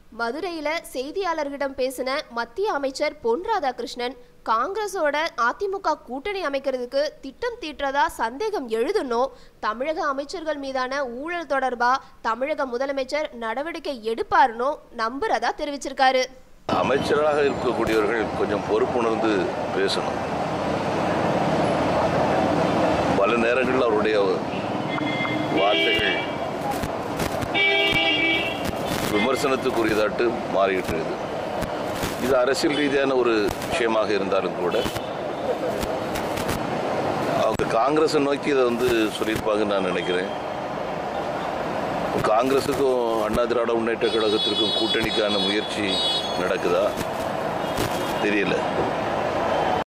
மதுரையில செய்தியாளர்களிடம் பேசின மத்திய அமைச்சர் பொன் ராதாகிருஷ்ணன் காங்கிரஸோட அதிமுக கூட்டணி அமைக்கிறதுக்கு திட்டம் தீட்டுறதா சந்தேகம் எழுதுனோ தமிழக அமைச்சர்கள் மீதான ஊழல் தொடர்பா தமிழக முதலமைச்சர் நடவடிக்கை எடுப்பாருனோ நம்புறதா தெரிவிச்சிருக்காரு அமைச்சராக இருக்கக்கூடியவர்கள் கொஞ்சம் பொறுப்புணர்ந்து பேசணும் பல நேரங்களில் அவருடைய வார்த்தைகள் விமர்சனத்துக்குரியதாட்டு மாறிவிட்டது இது அரசியல் ரீதியான ஒரு விஷயமாக இருந்தாலும் கூட அவங்க காங்கிரஸை நோக்கி இதை வந்து சொல்லியிருப்பாங்கன்னு நான் நினைக்கிறேன் காங்கிரஸுக்கும் அண்ணா திராவிட முன்னேற்ற கழகத்திற்கும் கூட்டணிக்கான முயற்சி நடக்குதா தெரியல